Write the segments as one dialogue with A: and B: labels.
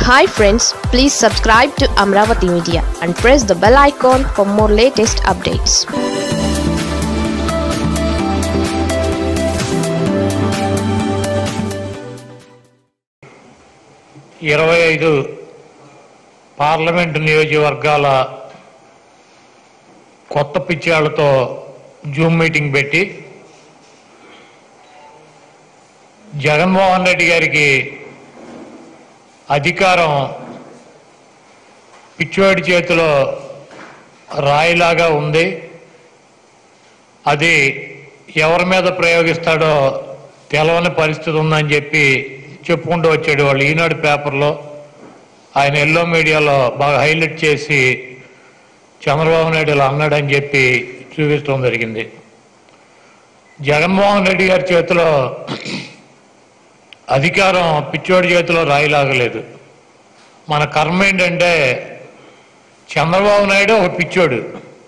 A: hi friends please subscribe to Amaravati media and press the bell icon for more latest updates
B: ఇరవై ఐదు parliament నియోజకవర్గాల కొత్త పిచ్చాళ్ళతో Zoom meeting పెట్టి జగన్మోహన్ రెడ్డి గారికి అధికారం పిచ్చివాడి చేతిలో రాయిలాగా ఉంది అది ఎవరి మీద ప్రయోగిస్తాడో తెలవని పరిస్థితి ఉందని చెప్పి చెప్పుకుంటూ వచ్చాడు వాళ్ళు ఈనాడు పేపర్లో ఆయన ఎల్లో మీడియాలో బాగా హైలైట్ చేసి చంద్రబాబు నాయుడు ఇలా అన్నాడని చెప్పి చూపించడం జరిగింది జగన్మోహన్ రెడ్డి గారి చేతిలో అధికారం పిచ్చోడి చేతిలో రాయిలాగలేదు మన కర్మ ఏంటంటే చంద్రబాబు నాయుడు ఒక పిచ్చోడు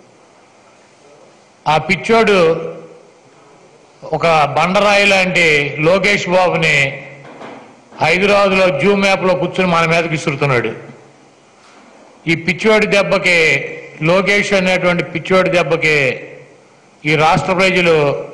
B: ఆ పిచ్చోడు ఒక బండరాయి లాంటి లోకేష్ బాబుని హైదరాబాద్లో జూమ్ యాప్లో కూర్చుని మన మీదకి విసురుతున్నాడు ఈ పిచ్చోడి దెబ్బకి లోకేష్ అనేటువంటి పిచ్చోడి దెబ్బకి ఈ రాష్ట్ర ప్రజలు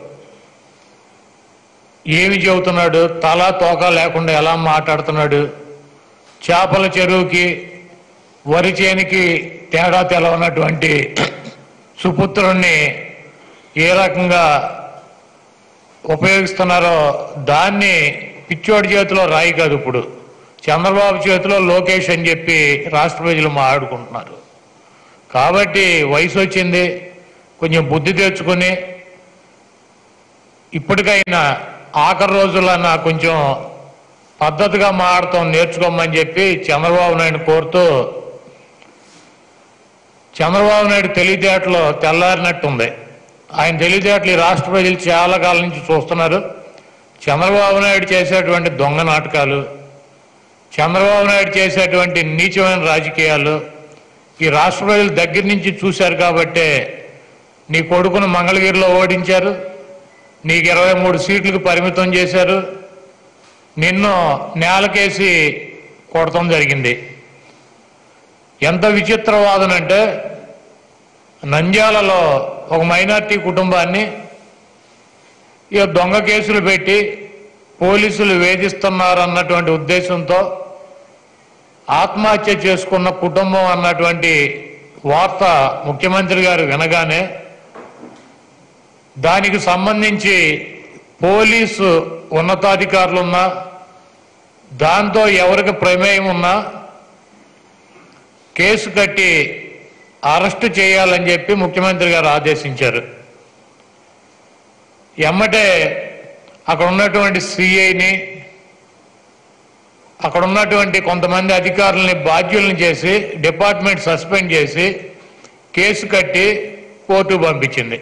B: ఏమి చెబుతున్నాడు తల తోక లేకుండా ఎలా మాట్లాడుతున్నాడు చేపల చెరువుకి వరి చేనికి తేడా తెలవనటువంటి సుపుత్రుణ్ణి ఏ రకంగా ఉపయోగిస్తున్నారో దాన్ని పిచ్చోడి చేతిలో రాయి కాదు ఇప్పుడు చంద్రబాబు చేతిలో లోకేష్ అని చెప్పి రాష్ట్ర ప్రజలు మాట్లాడుకుంటున్నారు కాబట్టి వయసు వచ్చింది కొంచెం బుద్ధి తెచ్చుకొని ఇప్పటికైనా ఆఖరి రోజులన్నా కొంచెం పద్ధతిగా మాడటం నేర్చుకోమని చెప్పి చంద్రబాబు నాయుడు కోరుతూ చంద్రబాబు నాయుడు తెలివితేటలో తెల్లారినట్టుంది ఆయన తెలివితేటలు ఈ రాష్ట్ర ప్రజలు చాలా కాలం నుంచి చూస్తున్నారు చంద్రబాబు నాయుడు చేసేటువంటి దొంగ నాటకాలు చంద్రబాబు నాయుడు చేసేటువంటి నీచమైన రాజకీయాలు ఈ రాష్ట్ర ప్రజలు దగ్గర నుంచి చూశారు కాబట్టే నీ కొడుకును మంగళగిరిలో ఓడించారు నీకు ఇరవై మూడు సీట్లకు పరిమితం చేశారు నిన్ను నేలకేసి కొడటం జరిగింది ఎంత విచిత్ర వాదన అంటే నంద్యాలలో ఒక మైనార్టీ కుటుంబాన్ని ఇక దొంగ కేసులు పెట్టి పోలీసులు వేధిస్తున్నారు అన్నటువంటి ఉద్దేశంతో ఆత్మహత్య చేసుకున్న కుటుంబం అన్నటువంటి వార్త ముఖ్యమంత్రి గారు వినగానే దానికి సంబంధించి పోలీసు ఉన్నతాధికారులున్నా దాంతో ఎవరికి ప్రమేయం ఉన్నా కేసు కట్టి అరెస్టు చేయాలని చెప్పి ముఖ్యమంత్రి గారు ఆదేశించారు ఎమ్మటే అక్కడ ఉన్నటువంటి సిఐని అక్కడ ఉన్నటువంటి కొంతమంది అధికారులని బాధ్యుల్ని చేసి డిపార్ట్మెంట్ సస్పెండ్ చేసి కేసు కట్టి కోర్టు పంపించింది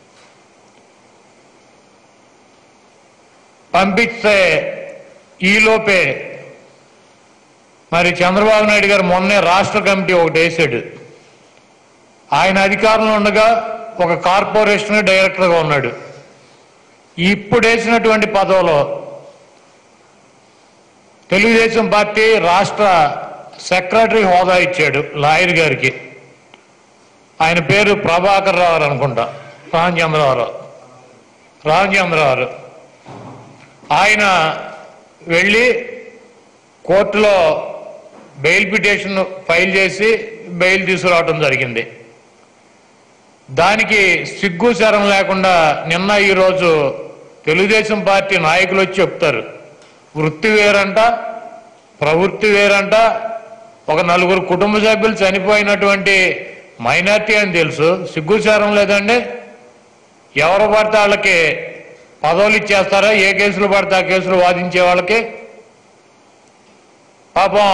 B: పంపిస్తే ఈలోపే మరి చంద్రబాబు నాయుడు గారు మొన్నే రాష్ట్ర కమిటీ ఒకటి వేసాడు ఆయన అధికారంలో ఉండగా ఒక కార్పొరేషన్ డైరెక్టర్గా ఉన్నాడు ఇప్పుడు వేసినటువంటి పదవిలో తెలుగుదేశం పార్టీ రాష్ట్ర సెక్రటరీ హోదా ఇచ్చాడు లాయర్ గారికి ఆయన పేరు ప్రభాకర్ రావు అనుకుంటా రామచంద్రరావు రామచంద్రరావు ఆయన వెళ్ళి కోర్టులో బెయిల్ పిటిషన్ ఫైల్ చేసి బెయిల్ తీసుకురావడం జరిగింది దానికి సిగ్గు శరం లేకుండా నిన్న ఈరోజు తెలుగుదేశం పార్టీ నాయకులు వచ్చి చెప్తారు వృత్తి వేరంట ప్రవృత్తి వేరంట ఒక నలుగురు కుటుంబ సభ్యులు చనిపోయినటువంటి మైనార్టీ అని తెలుసు సిగ్గుచారం లేదండి ఎవరు పడితే వాళ్ళకి పదవులు ఇచ్చేస్తారా ఏ కేసులు పడితే ఆ కేసులు వాదించే వాళ్ళకి పాపం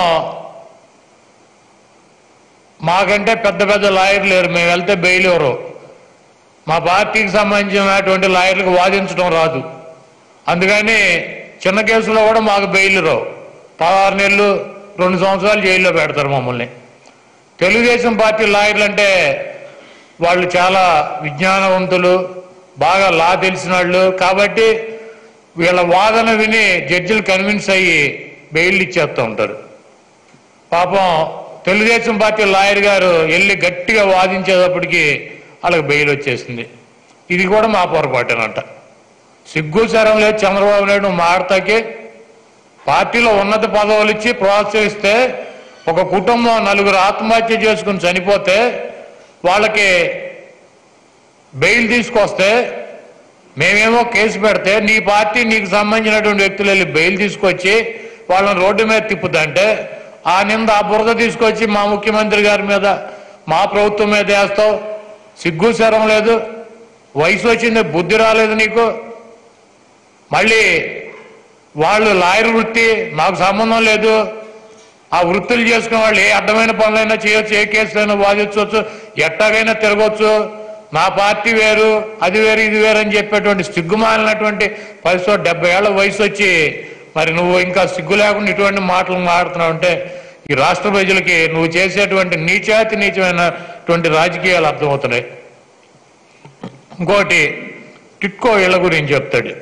B: మాకంటే పెద్ద పెద్ద లాయర్లు లేరు మేము వెళ్తే బెయిల్ ఎవరు మా పార్టీకి సంబంధించినటువంటి లాయర్లకు వాదించడం రాదు అందుకని చిన్న కేసులో కూడా మాకు బెయిల్ రావు పదహారు నెలలు రెండు సంవత్సరాలు జైల్లో పెడతారు మమ్మల్ని తెలుగుదేశం పార్టీ లాయర్లు అంటే వాళ్ళు చాలా విజ్ఞానవంతులు బాగా లా తెలిసిన వాళ్ళు కాబట్టి వీళ్ళ వాదన విని జడ్జిలు కన్విన్స్ అయ్యి బెయిల్ ఇచ్చేస్తూ ఉంటారు పాపం తెలుగుదేశం పార్టీ లాయర్ గారు వెళ్ళి గట్టిగా వాదించేటప్పటికి వాళ్ళకి బెయిల్ వచ్చేసింది ఇది కూడా మా పొరపాటేనంట సిగ్గు శరం లేదు చంద్రబాబు నాయుడు నువ్వు మాడతాకి పార్టీలో ఉన్నత పదవులు ఇచ్చి ప్రోత్సహిస్తే ఒక కుటుంబం నలుగురు ఆత్మహత్య చేసుకుని చనిపోతే వాళ్ళకి బెయిల్ తీసుకొస్తే మేమేమో కేసు పెడితే నీ పార్టీ నీకు సంబంధించినటువంటి వ్యక్తులు వెళ్ళి బెయిల్ తీసుకొచ్చి వాళ్ళని రోడ్డు మీద తిప్పుదంటే ఆ నింద ఆ బురద తీసుకొచ్చి మా ముఖ్యమంత్రి గారి మీద మా ప్రభుత్వం మీద వేస్తావు సిగ్గు శరం లేదు వయసు వచ్చింది బుద్ధి రాలేదు నీకు మళ్ళీ వాళ్ళు లాయర్ వృత్తి నాకు సంబంధం లేదు ఆ వృత్తులు చేసుకునే వాళ్ళు ఏ అడ్డమైన పనులైనా చేయొచ్చు ఏ కేసులైనా వాదించవచ్చు ఎట్టాగైనా తిరగవచ్చు నా పార్టీ వేరు అది వేరు ఇది వేరు అని చెప్పేటువంటి సిగ్గుమాలినటువంటి వయసు డెబ్బై ఏళ్ళ వయసు వచ్చి మరి నువ్వు ఇంకా సిగ్గు లేకుండా ఇటువంటి మాటలు మాడుతున్నావు అంటే ఈ రాష్ట్ర ప్రజలకి నువ్వు చేసేటువంటి నీచాతి నీచమైనటువంటి రాజకీయాలు అర్థమవుతున్నాయి ఇంకోటి టిట్కో ఇళ్ల గురించి చెప్తాడు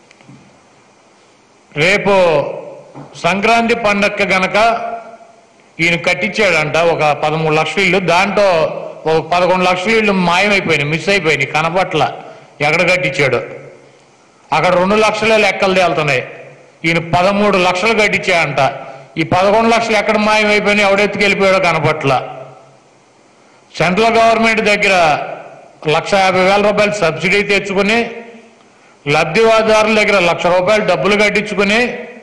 B: రేపు సంక్రాంతి పండగ గనక ఈయన కట్టించాడంట ఒక పదమూడు లక్షల ఇల్లు దాంట్లో ఒక పదకొండు లక్షల ఇల్లు మాయమైపోయినాయి మిస్ అయిపోయినాయి కనపట్ల ఎక్కడ కట్టించాడు అక్కడ రెండు లక్షలే లెక్కలు తేలుతున్నాయి ఈయన పదమూడు లక్షలు కట్టించాడంట ఈ పదకొండు లక్షలు ఎక్కడ మాయమైపోయినాయి ఎవడెత్తుకెళ్ళిపోయాడో కనపట్ల సెంట్రల్ గవర్నమెంట్ దగ్గర లక్ష యాభై వేల రూపాయలు సబ్సిడీ తెచ్చుకుని లబ్ధిదారుల దగ్గర లక్ష రూపాయలు డబ్బులు కట్టించుకుని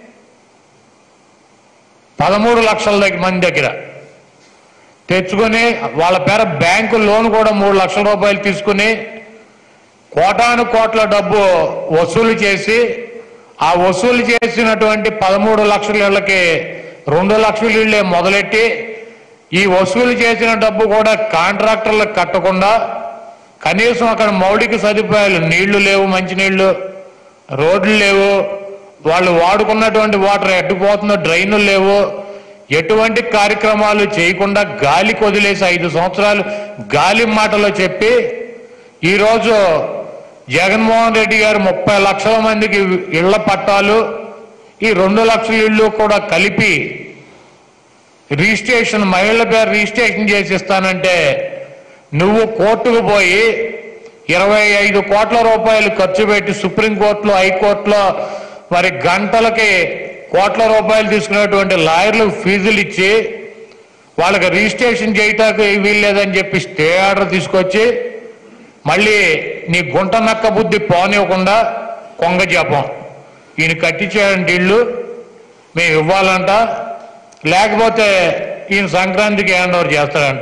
B: పదమూడు లక్షల దగ్గర మంది దగ్గర తెచ్చుకొని వాళ్ళ పేర బ్యాంకు లోన్ కూడా మూడు లక్షల రూపాయలు తీసుకుని కోటాను కోట్ల డబ్బు వసూలు చేసి ఆ వసూలు చేసినటువంటి పదమూడు లక్షల ఇళ్ళకి రెండు లక్షల ఇళ్ళే మొదలెట్టి ఈ వసూలు చేసిన డబ్బు కూడా కాంట్రాక్టర్లకు కట్టకుండా కనీసం అక్కడ మౌలిక సదుపాయాలు నీళ్లు లేవు మంచినీళ్లు రోడ్లు లేవు వాళ్ళు వాడుకున్నటువంటి వాటర్ ఎట్టుపోతుందో డ్రైన్లు లేవు ఎటువంటి కార్యక్రమాలు చేయకుండా గాలికి వదిలేసి ఐదు సంవత్సరాలు గాలి మాటలో చెప్పి ఈరోజు జగన్మోహన్ రెడ్డి గారు ముప్పై లక్షల మందికి ఇళ్ల పట్టాలు ఈ రెండు లక్షల ఇళ్ళు కూడా కలిపి రిజిస్ట్రేషన్ మహిళల పేరు రిజిస్ట్రేషన్ చేసి ఇస్తానంటే నువ్వు కోర్టుకు పోయి ఇరవై ఐదు కోట్ల రూపాయలు ఖర్చు పెట్టి సుప్రీంకోర్టులో హైకోర్టులో మరి గంటలకి కోట్ల రూపాయలు తీసుకునేటువంటి లాయర్లకు ఫీజులు ఇచ్చి వాళ్ళకి రిజిస్ట్రేషన్ చేయటానికి వీల్లేదని చెప్పి స్టే ఆర్డర్ తీసుకొచ్చి మళ్ళీ నీ గుంట నక్క బుద్ధి పోనివ్వకుండా కొంగ జపం ఈయన కట్టించేయండి ఇళ్ళు మేము ఇవ్వాలంట లేకపోతే ఈయన సంక్రాంతికి హ్యాండ్ ఓవర్ చేస్తాడంట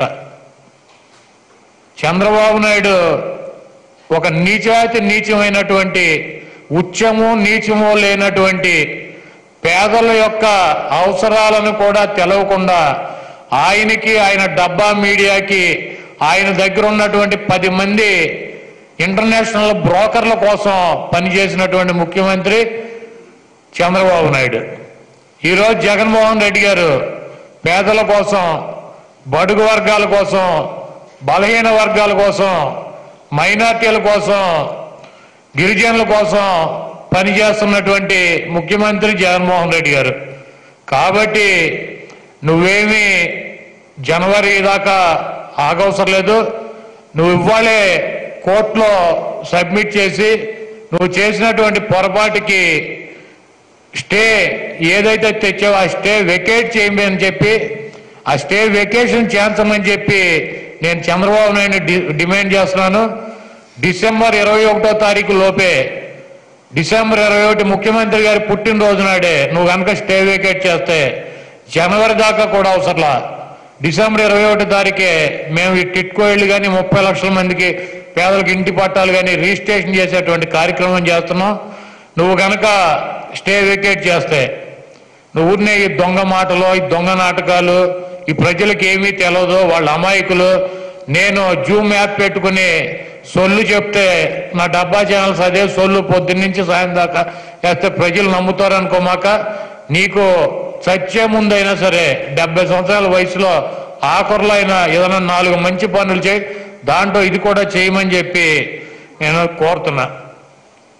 B: చంద్రబాబు నాయుడు ఒక నీచాతి నీచమైనటువంటి ఉచ్చము నీచము లేనటువంటి పేదల యొక్క అవసరాలను కూడా తెలవకుండా ఆయనకి ఆయన డబ్బా మీడియాకి ఆయన దగ్గర ఉన్నటువంటి పది మంది ఇంటర్నేషనల్ బ్రోకర్ల కోసం పనిచేసినటువంటి ముఖ్యమంత్రి చంద్రబాబు నాయుడు ఈరోజు జగన్మోహన్ రెడ్డి గారు పేదల కోసం బడుగు వర్గాల కోసం బలహీన వర్గాల కోసం మైనార్టీల కోసం గిరిజనుల కోసం పనిచేస్తున్నటువంటి ముఖ్యమంత్రి జగన్మోహన్ రెడ్డి గారు కాబట్టి నువ్వేమి జనవరి దాకా ఆగవసరం లేదు నువ్వు ఇవ్వాలే కోర్టులో సబ్మిట్ చేసి నువ్వు చేసినటువంటి పొరపాటుకి స్టే ఏదైతే తెచ్చావో ఆ స్టే వెకేట్ చేయమని అని చెప్పి ఆ స్టే వెకేషన్ చేయించమని చెప్పి నేను చంద్రబాబు నాయుడు డి- డిమాండ్ చేస్తున్నాను డిసెంబర్ ఇరవై ఒకటో తారీఖు లోపే డిసెంబర్ ఇరవై ఒకటి ముఖ్యమంత్రి గారి పుట్టినరోజు నాడే నువ్వు కనుక స్టే వేకేట్ చేస్తే జనవరి దాకా కూడా అవసరంలా డిసెంబర్ ఇరవై ఒకటి తారీఖే మేము ఈ టిట్కో ఇళ్ళు కానీ ముప్పై లక్షల మందికి పేదలకు ఇంటి పట్టాలు కానీ రిజిస్ట్రేషన్ చేసేటువంటి కార్యక్రమం చేస్తున్నాం నువ్వు కనుక స్టే వేకేట్ చేస్తే నువ్వు ఊరినే ఈ దొంగ మాటలు ఈ దొంగ నాటకాలు ఈ ప్రజలకు ఏమీ తెలియదు వాళ్ళ అమాయకులు నేను జూమ్ యాప్ పెట్టుకుని సొల్లు చెప్తే నా డబ్బా ఛానల్స్ అదే సొల్లు పొద్దున్న నుంచి సాయం దాకా వేస్తే ప్రజలు నమ్ముతారు అనుకోమాక నీకు చచ్చే ముందైనా సరే డెబ్బై సంవత్సరాల వయసులో ఆఖరులో అయినా ఏదైనా నాలుగు మంచి పనులు చేయి దాంట్లో ఇది కూడా చేయమని చెప్పి నేను కోరుతున్నా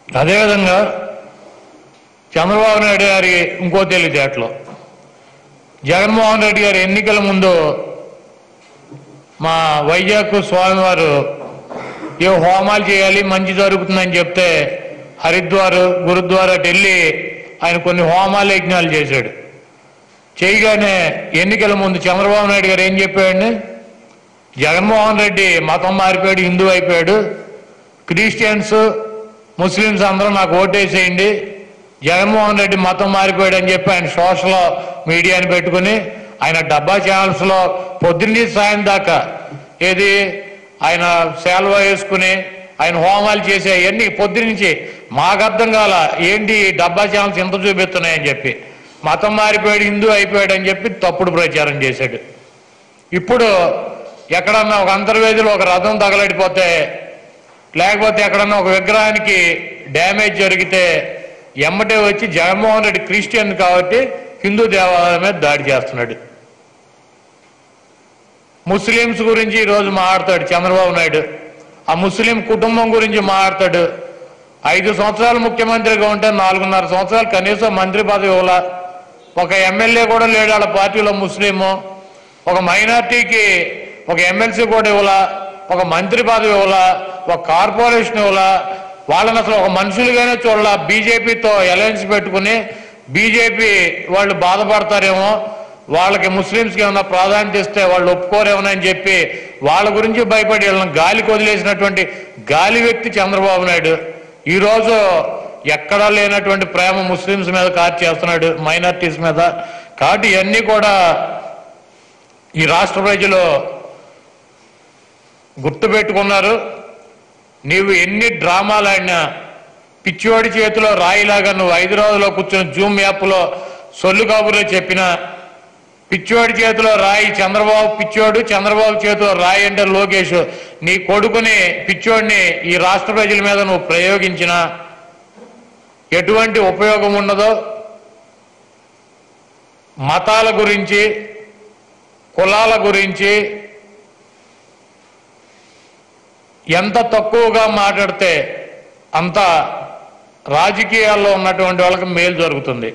B: అదేవిధంగా చంద్రబాబు నాయుడు గారి ఇంకో తెలివితేటలు జగన్మోహన్ రెడ్డి గారు ఎన్నికల ముందు మా వైజాగ్ స్వామివారు ఏ హోమాలు చేయాలి మంచి జరుగుతుందని చెప్తే హరిద్వార్ గురుద్వారా అటు వెళ్ళి ఆయన కొన్ని హోమాలు యజ్ఞాలు చేశాడు చేయగానే ఎన్నికల ముందు చంద్రబాబు నాయుడు గారు ఏం చెప్పాడండి జగన్మోహన్ రెడ్డి మతం మారిపోయాడు హిందూ అయిపోయాడు క్రిస్టియన్స్ ముస్లిమ్స్ అందరూ నాకు ఓటేసేయండి జగన్మోహన్ రెడ్డి మతం మారిపోయాడు అని చెప్పి ఆయన సోషల్ మీడియాని పెట్టుకుని ఆయన డబ్బా ఛానల్స్లో పొద్దున్నీ సాయం దాకా ఏది ఆయన సేల్వ వేసుకుని ఆయన హోమాలు చేసే అవన్నీ పొద్దునుంచి మాకు అర్థం కాల ఏంటి ఈ డబ్బా ఛానల్స్ ఇంత చూపిస్తున్నాయని చెప్పి మతం మారిపోయాడు హిందూ అయిపోయాడు అని చెప్పి తప్పుడు ప్రచారం చేశాడు ఇప్పుడు ఎక్కడన్నా ఒక అంతర్వేదిలో ఒక రథం తగలడిపోతే లేకపోతే ఎక్కడన్నా ఒక విగ్రహానికి డ్యామేజ్ జరిగితే ఎమ్మటే వచ్చి జగన్మోహన్ రెడ్డి క్రిస్టియన్ కాబట్టి హిందూ దేవాలయం మీద దాడి చేస్తున్నాడు ముస్లిమ్స్ గురించి ఈరోజు మాట్లాడతాడు చంద్రబాబు నాయుడు ఆ ముస్లిం కుటుంబం గురించి మాట్లాడతాడు ఐదు సంవత్సరాలు ముఖ్యమంత్రిగా ఉంటే నాలుగున్నర సంవత్సరాలు కనీసం మంత్రి పదవి ఇవ్వాల ఒక ఎమ్మెల్యే కూడా లేడు వాళ్ళ పార్టీలో ముస్లిము ఒక మైనార్టీకి ఒక ఎమ్మెల్సీ కూడా ఇవ్వాలా ఒక మంత్రి పదవి ఇవ్వాలా ఒక కార్పొరేషన్ ఇవ్వాలా వాళ్ళని అసలు ఒక మనుషులుగానే చూడాల బీజేపీతో అలయన్స్ పెట్టుకుని బీజేపీ వాళ్ళు బాధపడతారేమో వాళ్ళకి ముస్లింస్కి ఏమైనా ప్రాధాన్యత ఇస్తే వాళ్ళు ఒప్పుకోరేమో అని చెప్పి వాళ్ళ గురించి భయపడి వీళ్ళని గాలికి వదిలేసినటువంటి గాలి వ్యక్తి చంద్రబాబు నాయుడు ఈరోజు ఎక్కడా లేనటువంటి ప్రేమ ముస్లింస్ మీద కార్ చేస్తున్నాడు మైనార్టీస్ మీద కాబట్టి ఇవన్నీ కూడా ఈ రాష్ట్ర ప్రజలు గుర్తుపెట్టుకున్నారు నీవు ఎన్ని డ్రామాలు ఆడినా పిచ్చివాడి చేతిలో రాయిలాగా నువ్వు హైదరాబాద్లో కూర్చొని జూమ్ యాప్లో సొల్లు కబుర్లో చెప్పిన పిచ్చివాడి చేతిలో రాయి చంద్రబాబు పిచ్చివాడు చంద్రబాబు చేతిలో రాయి అంటే లోకేష్ నీ కొడుకుని పిచ్చివాడిని ఈ రాష్ట్ర ప్రజల మీద నువ్వు ప్రయోగించిన ఎటువంటి ఉపయోగం ఉండదో మతాల గురించి కులాల గురించి ఎంత తక్కువగా మాట్లాడితే అంత రాజకీయాల్లో ఉన్నటువంటి వాళ్ళకి మేలు జరుగుతుంది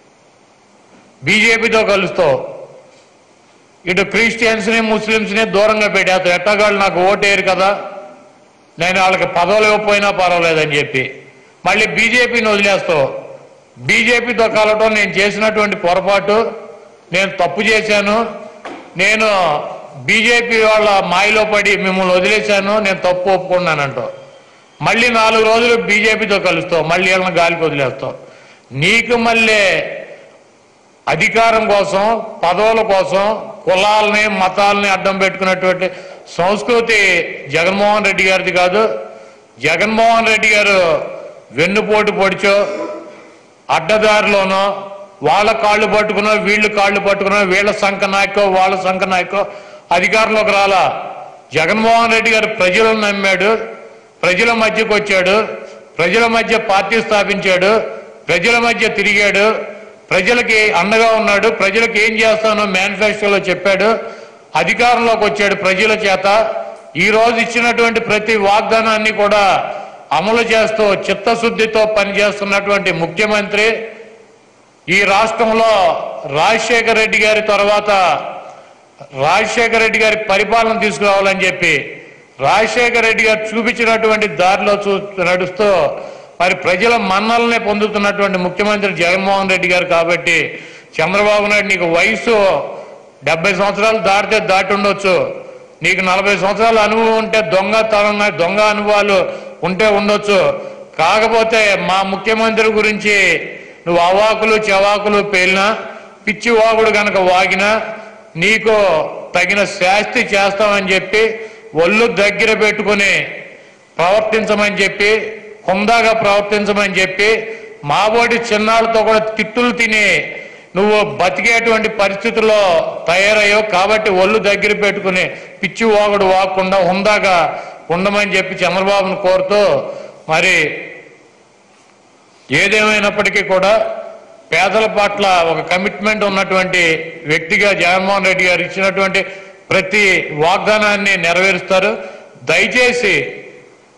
B: బీజేపీతో కలుస్తూ ఇటు క్రిస్టియన్స్ని ముస్లిమ్స్ని దూరంగా పెట్టేస్తాం ఎట్టగాళ్ళు నాకు ఓటేయరు కదా నేను వాళ్ళకి పదవులు ఇవ్వకపోయినా పర్వాలేదని చెప్పి మళ్ళీ బీజేపీని వదిలేస్తావు బీజేపీతో కలవటం నేను చేసినటువంటి పొరపాటు నేను తప్పు చేశాను నేను బీజేపీ వాళ్ళ మాయలో పడి మిమ్మల్ని వదిలేశాను నేను తప్పు ఒప్పుకున్నానంటూ మళ్ళీ నాలుగు రోజులు బీజేపీతో కలుస్తావు మళ్ళీ వీళ్ళని గాలికి వదిలేస్తావు నీకు మళ్ళీ అధికారం కోసం పదవుల కోసం కులాలని మతాలని అడ్డం పెట్టుకున్నటువంటి సంస్కృతి జగన్మోహన్ రెడ్డి గారిది కాదు జగన్మోహన్ రెడ్డి గారు వెన్నుపోటు పొడిచో అడ్డదారిలోనో వాళ్ళ కాళ్ళు పట్టుకునో వీళ్ళు కాళ్ళు పట్టుకునో వీళ్ళ సంఖ నాయకో వాళ్ళ సంఖ నాయకో అధికారంలోకి రాలా జగన్మోహన్ రెడ్డి గారు ప్రజలను నమ్మాడు ప్రజల మధ్యకు వచ్చాడు ప్రజల మధ్య పార్టీ స్థాపించాడు ప్రజల మధ్య తిరిగాడు ప్రజలకి అండగా ఉన్నాడు ప్రజలకు ఏం చేస్తానో మేనిఫెస్టోలో చెప్పాడు అధికారంలోకి వచ్చాడు ప్రజల చేత ఈ రోజు ఇచ్చినటువంటి ప్రతి వాగ్దానాన్ని కూడా అమలు చేస్తూ చిత్తశుద్ధితో పనిచేస్తున్నటువంటి ముఖ్యమంత్రి ఈ రాష్ట్రంలో రాజశేఖర రెడ్డి గారి తర్వాత రాజశేఖర రెడ్డి గారి పరిపాలన తీసుకురావాలని చెప్పి రాజశేఖర రెడ్డి గారు చూపించినటువంటి దారిలో చూ నడుస్తూ మరి ప్రజల మన్నల్ని పొందుతున్నటువంటి ముఖ్యమంత్రి జగన్మోహన్ రెడ్డి గారు కాబట్టి చంద్రబాబు నాయుడు నీకు వయసు డెబ్బై సంవత్సరాలు దాటితే దాటి ఉండొచ్చు నీకు నలభై సంవత్సరాల అనుభవం ఉంటే దొంగ తరం దొంగ అనుభవాలు ఉంటే ఉండొచ్చు కాకపోతే మా ముఖ్యమంత్రి గురించి నువ్వు అవాకులు చవాకులు పేలినా పిచ్చి వాగుడు గనక వాగినా నీకు తగిన శాస్తి చేస్తామని చెప్పి ఒళ్ళు దగ్గర పెట్టుకుని ప్రవర్తించమని చెప్పి హుందాగా ప్రవర్తించమని చెప్పి మాబోటి చిన్నాళ్ళతో కూడా తిట్టులు తిని నువ్వు బతికేటువంటి పరిస్థితుల్లో తయారయ్యావు కాబట్టి ఒళ్ళు దగ్గర పెట్టుకుని పిచ్చి వాగుడు వాగకుండా హుందాగా ఉండమని చెప్పి చంద్రబాబును కోరుతూ మరి ఏదేమైనప్పటికీ కూడా పేదల పట్ల ఒక కమిట్మెంట్ ఉన్నటువంటి వ్యక్తిగా జగన్మోహన్ రెడ్డి గారు ఇచ్చినటువంటి ప్రతి వాగ్దానాన్ని నెరవేరుస్తారు దయచేసి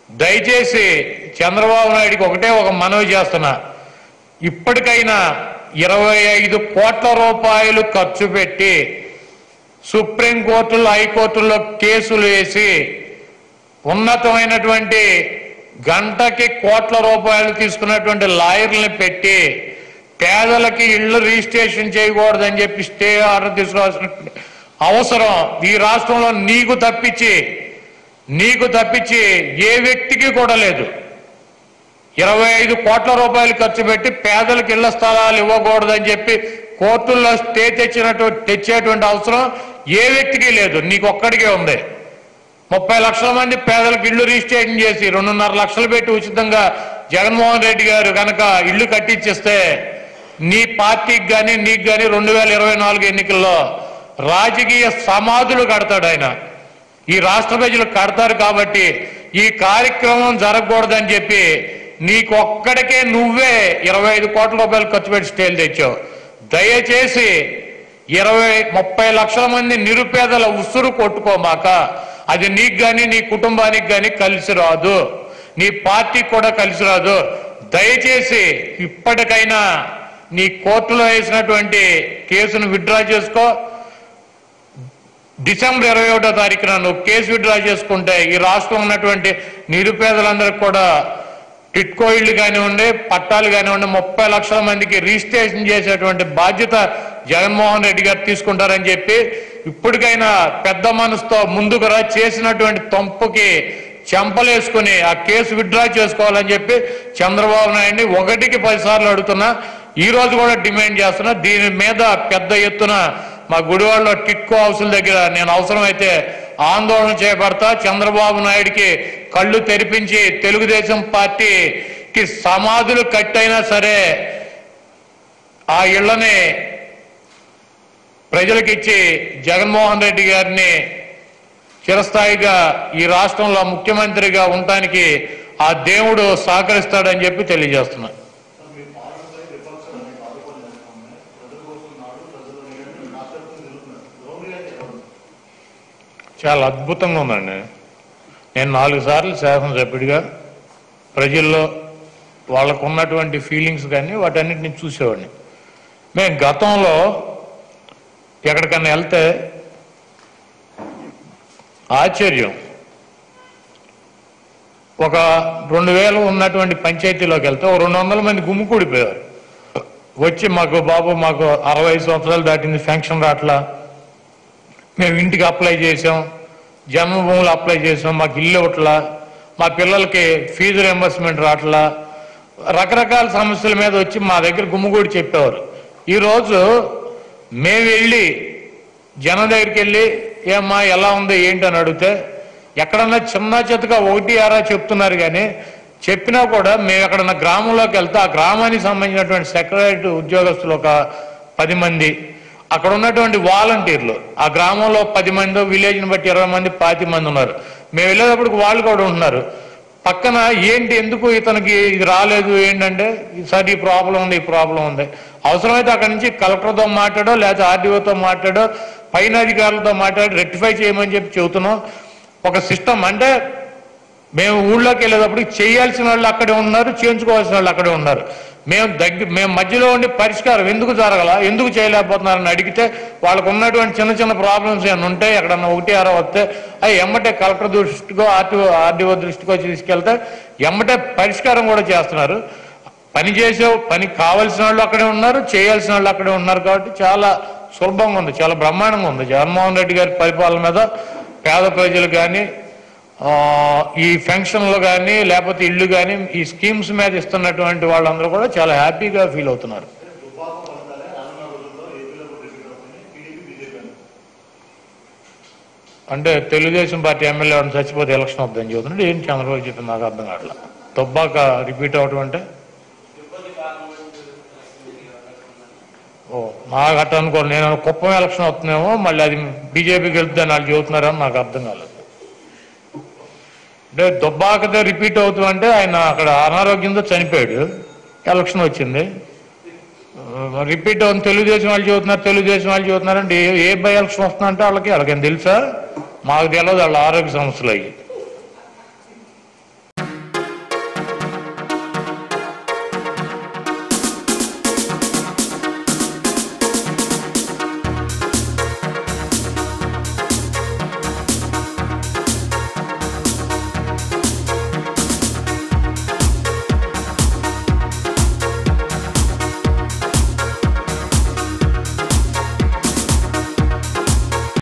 B: దయచేసి చంద్రబాబు నాయుడికి ఒకటే ఒక మనవి చేస్తున్నా ఇప్పటికైనా ఇరవై ఐదు కోట్ల రూపాయలు ఖర్చు పెట్టి సుప్రీంకోర్టులో హైకోర్టులో కేసులు వేసి ఉన్నతమైనటువంటి గంటకి కోట్ల రూపాయలు తీసుకున్నటువంటి లాయర్లను పెట్టి పేదలకి ఇళ్ళు రిజిస్ట్రేషన్ చేయకూడదని చెప్పి స్టే ఆర్డర్ తీసుకోవాల్సిన అవసరం ఈ రాష్ట్రంలో నీకు తప్పించి నీకు తప్పించి ఏ వ్యక్తికి కూడా లేదు ఇరవై ఐదు కోట్ల రూపాయలు ఖర్చు పెట్టి పేదలకు ఇళ్ల స్థలాలు ఇవ్వకూడదని చెప్పి కోర్టుల్లో స్టే తెచ్చినట్టు తెచ్చేటువంటి అవసరం ఏ వ్యక్తికి లేదు నీకు ఒక్కడికే ఉంది ముప్పై లక్షల మంది పేదలకు ఇళ్లు రిజిస్ట్రేషన్ చేసి రెండున్నర లక్షలు పెట్టి ఉచితంగా జగన్మోహన్ రెడ్డి గారు కనుక ఇళ్లు కట్టించిస్తే నీ పార్టీకి కానీ నీకు కానీ రెండు వేల ఇరవై నాలుగు ఎన్నికల్లో రాజకీయ సమాధులు కడతాడు ఆయన ఈ రాష్ట్ర ప్రజలు కడతారు కాబట్టి ఈ కార్యక్రమం జరగకూడదని చెప్పి నీకొక్కడికే నువ్వే ఇరవై ఐదు కోట్ల రూపాయలు ఖర్చు పెట్టి స్టేలు తెచ్చావు దయచేసి ఇరవై ముప్పై లక్షల మంది నిరుపేదల ఉసురు కొట్టుకోమాక అది నీకు కానీ నీ కుటుంబానికి కానీ కలిసి రాదు నీ పార్టీకి కూడా కలిసి రాదు దయచేసి ఇప్పటికైనా నీ కోర్టులో వేసినటువంటి కేసును విత్డ్రా చేసుకో డిసెంబర్ ఇరవై ఒకటో తారీఖున నువ్వు కేసు విత్డ్రా చేసుకుంటే ఈ రాష్ట్రంలో ఉన్నటువంటి నిరుపేదలందరికీ కూడా టిట్కో ఇళ్ళు కానివ్వండి పట్టాలు కానివ్వండి ముప్పై లక్షల మందికి రిజిస్ట్రేషన్ చేసేటువంటి బాధ్యత జగన్మోహన్ రెడ్డి గారు తీసుకుంటారని చెప్పి ఇప్పటికైనా పెద్ద మనసుతో ముందుకు రా చేసినటువంటి తొంపుకి చెంపలేసుకుని ఆ కేసు విత్డ్రా చేసుకోవాలని చెప్పి చంద్రబాబు నాయుడిని ఒకటికి పదిసార్లు అడుగుతున్నా ఈ రోజు కూడా డిమాండ్ చేస్తున్నా దీని మీద పెద్ద ఎత్తున మా గుడివాడలో టిట్కో హౌసుల దగ్గర నేను అవసరమైతే ఆందోళన చేపడతా చంద్రబాబు నాయుడికి కళ్ళు తెరిపించి తెలుగుదేశం పార్టీకి సమాధులు కట్టైనా సరే ఆ ఇళ్లని ప్రజలకిచ్చి జగన్మోహన్ రెడ్డి గారిని చిరస్థాయిగా ఈ రాష్ట్రంలో ముఖ్యమంత్రిగా ఉండటానికి ఆ దేవుడు సహకరిస్తాడని చెప్పి తెలియజేస్తున్నా చాలా అద్భుతంగా ఉందండి నేను నాలుగు సార్లు శాసనసభ్యుడిగా ప్రజల్లో వాళ్ళకు ఉన్నటువంటి ఫీలింగ్స్ కానీ వాటన్నిటిని చూసేవాడిని మేము గతంలో ఎక్కడికన్నా వెళ్తే ఆశ్చర్యం ఒక రెండు వేలు ఉన్నటువంటి పంచాయతీలోకి వెళ్తే ఒక రెండు వందల మంది గుమ్ముకూడిపోయారు వచ్చి మాకు బాబు మాకు అరవై సంవత్సరాలు దాటింది ఫెన్షన్ రాట్లా మేము ఇంటికి అప్లై చేసాం జన్మభూములు అప్లై చేసాం మాకు ఇల్లు ఇవ్వట్లా మా పిల్లలకి ఫీజు రియంబర్స్మెంట్ రావట్లా రకరకాల సమస్యల మీద వచ్చి మా దగ్గర గుమ్ముగూడి చెప్పేవారు ఈరోజు మేము వెళ్ళి జనం దగ్గరికి వెళ్ళి ఏమ్మా ఎలా ఉంది ఏంటి అని అడిగితే ఎక్కడన్నా చిన్న చితగా ఒకటి ఆరా చెప్తున్నారు కానీ చెప్పినా కూడా మేము ఎక్కడన్నా గ్రామంలోకి వెళ్తే ఆ గ్రామానికి సంబంధించినటువంటి సెక్రటరీ ఉద్యోగస్తులు ఒక పది మంది అక్కడ ఉన్నటువంటి వాలంటీర్లు ఆ గ్రామంలో పది మంది విలేజ్ని బట్టి ఇరవై మంది పాతి మంది ఉన్నారు మేము వెళ్ళేటప్పటికి వాళ్ళు కూడా ఉంటున్నారు పక్కన ఏంటి ఎందుకు ఇతనికి ఇది రాలేదు ఏంటంటే సార్ ఈ ప్రాబ్లం ఉంది ఈ ప్రాబ్లం ఉంది అవసరమైతే అక్కడి నుంచి కలెక్టర్తో మాట్లాడో లేకపోతే ఆర్డీఓతో మాట్లాడో పైన అధికారులతో మాట్లాడి రెక్టిఫై చేయమని చెప్పి చెబుతున్నాం ఒక సిస్టమ్ అంటే మేము ఊళ్ళోకి వెళ్ళేటప్పుడు చేయాల్సిన వాళ్ళు అక్కడే ఉన్నారు చేయించుకోవాల్సిన వాళ్ళు అక్కడే ఉన్నారు మేము దగ్గర మేము మధ్యలో ఉండి పరిష్కారం ఎందుకు జరగల ఎందుకు చేయలేకపోతున్నారని అడిగితే వాళ్ళకు ఉన్నటువంటి చిన్న చిన్న ప్రాబ్లమ్స్ ఏమైనా ఉంటే ఎక్కడన్నా ఒకటి ఆరో వస్తే అవి ఎమ్మటే కలెక్టర్ దృష్టికో ఆర్టీఓ ఆర్డీఓ దృష్టికో తీసుకెళ్తే ఎమ్మటే పరిష్కారం కూడా చేస్తున్నారు పని చేసే పని కావాల్సిన వాళ్ళు అక్కడే ఉన్నారు చేయాల్సిన వాళ్ళు అక్కడే ఉన్నారు కాబట్టి చాలా సులభంగా ఉంది చాలా బ్రహ్మాండంగా ఉంది జగన్మోహన్ రెడ్డి గారి పరిపాలన మీద పేద ప్రజలు కానీ ఆ, ఈ ఫంక్షన్లు కానీ లేకపోతే ఇల్లు కానీ ఈ స్కీమ్స్ మీద ఇస్తున్నటువంటి వాళ్ళందరూ కూడా చాలా హ్యాపీగా ఫీల్ అవుతున్నారు అంటే తెలుగుదేశం పార్టీ ఎమ్మెల్యే ఎవరైనా చచ్చిపోతే ఎలక్షన్ వద్దని చెబుతున్నాడు ఏం చంద్రబాబు చెప్పింది నాకు అర్థం కావట్లా దుబ్బాక రిపీట్ అవటం అంటే ఓ నాకు అట్ట అనుకో నేను కుప్పం ఎలక్షన్ వస్తుందేమో మళ్ళీ అది బీజేపీకి వెళ్తుందని వాళ్ళు చెబుతున్నారని నాకు అర్థం కాలేదు అంటే దుబ్బాకతో రిపీట్ అవుతూ అంటే ఆయన అక్కడ అనారోగ్యంతో చనిపోయాడు ఎలక్షన్ వచ్చింది రిపీట్ అవుతుంది తెలుగుదేశం వాళ్ళు చెబుతున్నారు తెలుగుదేశం వాళ్ళు చెబుతున్నారు అంటే ఏ- ఏ బై ఎలక్షన్ వస్తుందంటే వాళ్ళకి వాళ్ళకేం తెలుసా మాకు తెలియదు వాళ్ళ ఆరోగ్య సమస్యలు అయ్యి